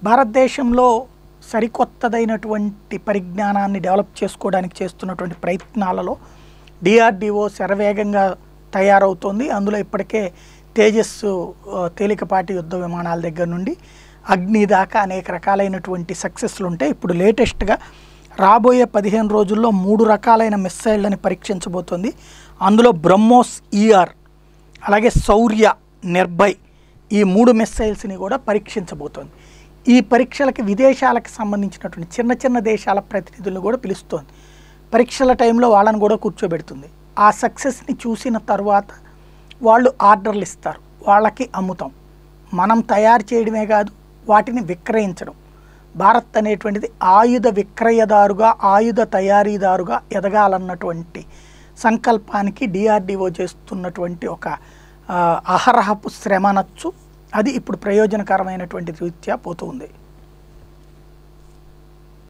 భారతదేశంలో సరికొత్తదైనటువంటి పరిజ్ఞానాన్ని డెవలప్ చేసుకోవడానికి చేస్తున్నటువంటి ప్రయత్నాలలో డిఆర్డిఓ శరవేగంగా తయారవుతోంది అందులో ఇప్పటికే తేజస్ ఆ, తేలికపాటి యుద్ధ విమానాల దగ్గర నుండి అగ్ని దాకా అనేక రకాలైనటువంటి సక్సెస్లు ఉంటాయి ఇప్పుడు లేటెస్ట్గా రాబోయే పదిహేను రోజుల్లో మూడు రకాలైన మిస్సైళ్ళని పరీక్షించబోతోంది అందులో బ్రహ్మోస్ ఈఆర్ అలాగే శౌర్య నిర్భయ్ ఈ మూడు మిస్సైల్స్ని కూడా పరీక్షించబోతోంది ఈ పరీక్షలకి విదేశాలకు సంబంధించినటువంటి చిన్న చిన్న దేశాల ప్రతినిధులను కూడా పిలుస్తోంది పరీక్షల టైంలో వాళ్ళని కూడా కూర్చోబెడుతుంది ఆ సక్సెస్ని చూసిన తర్వాత వాళ్ళు ఆర్డర్లు ఇస్తారు వాళ్ళకి అమ్ముతాం మనం తయారు చేయడమే కాదు వాటిని విక్రయించడం భారత్ అనేటువంటిది ఆయుధ విక్రయదారుగా ఆయుధ తయారీదారుగా ఎదగాలన్నటువంటి సంకల్పానికి డిఆర్డిఓ చేస్తున్నటువంటి ఒక ఆ, అహరహపు శ్రమ అనొచ్చు అది ఇప్పుడు ప్రయోజనకరమైనటువంటి రీత్యా పోతూ ఉంది